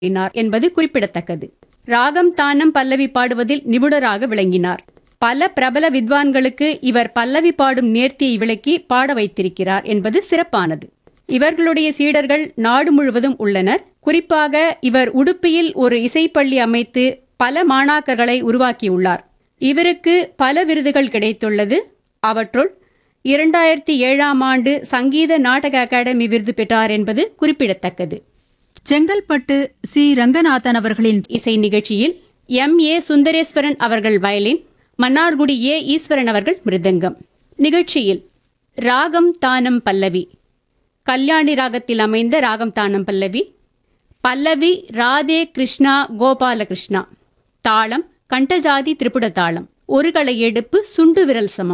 பாடினார் என்பது குறிப்பிடத்தக்கது ராகம் தானம் பல்லவி பாடுவதில் நிபுணராக விளங்கினார் பல பிரபல வித்வான்களுக்கு இவர் பல்லவி பாடும் நேர்த்தியை விளக்கி பாட வைத்திருக்கிறார் என்பது சிறப்பானது இவர்களுடைய சீடர்கள் நாடு முழுவதும் உள்ளனர் குறிப்பாக இவர் உடுப்பியில் ஒரு இசைப்பள்ளி அமைத்து பல மாணாக்கர்களை உருவாக்கியுள்ளார் இவருக்கு பல விருதுகள் கிடைத்துள்ளது அவற்றுள் இரண்டாயிரத்தி ஏழாம் ஆண்டு சங்கீத நாடக அகாடமி விருது பெற்றார் என்பது குறிப்பிடத்தக்கது செங்கல்பட்டு சி ரங்கநாதன் அவர்களின் இசை நிகழ்ச்சியில் எம் ஏ சுந்தரேஸ்வரன் அவர்கள் வயலின் மன்னார்குடி ஏ ஈஸ்வரன் அவர்கள் மிருதங்கம் நிகழ்ச்சியில் ராகம் தானம் பல்லவி கல்யாணி ராகத்தில் அமைந்த ராகம் தானம் பல்லவி பல்லவி ராதே கிருஷ்ணா கோபால கிருஷ்ணா தாளம் கண்டஜாதி திரிபுட தாளம் ஒரு களை எடுப்பு சுண்டு விரல் சமம்